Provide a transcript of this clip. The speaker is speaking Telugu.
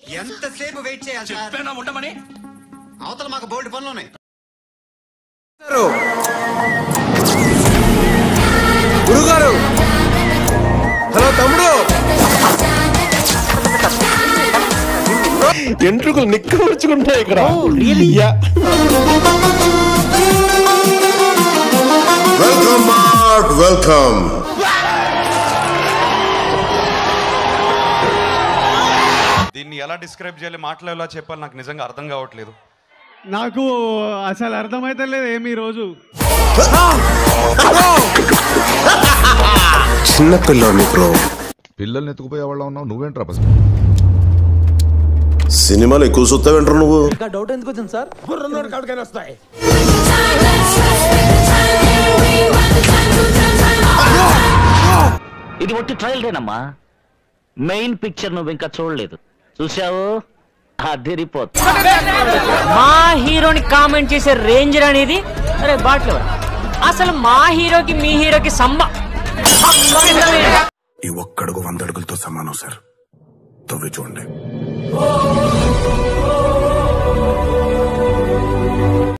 ఎంతసేపు వెయిట్ చేయాలి సార్ చెప్పేనా ఉండమని అవతల మాకు బోల్డ్ పనులు ఉన్నాయి గురుగారు హలో తమ్ముడు ఎంట్రుకలు నిక్కవచ్చుకుంటాయి ఇక్కడ యా. వెల్కమ్ మార్క్ వెల్కమ్ దీన్ని ఎలా డిస్క్రైబ్ చేయాలి మాటలు ఎలా చెప్పాలి నాకు నిజంగా అర్థం కావట్లేదు నాకు అసలు అర్థమైతే లేదు ఏమి ఈ రోజు చిన్న పిల్లోని బ్రో పిల్లల్ని ఎత్తుకుపోయే వాళ్ళ ఉన్నావు నువ్వేంట్రా సినిమాలు ఎక్కువ చూస్తావేంటారు నువ్వు ఇది ఒట్టి ట్రయల్దేనమ్మా మెయిన్ పిక్చర్ నువ్వు ఇంకా చూడలేదు చూసావు అదిరిపోతుంది మా హీరోని కామెంట్ చేసే రేంజర్ అనేది అరే బాట్లో అసలు మా హీరోకి మీ హీరోకి సంబ ఈ ఒక్కడుగు వంద అడుగులతో సమానం సార్ తవ్వి చూడండి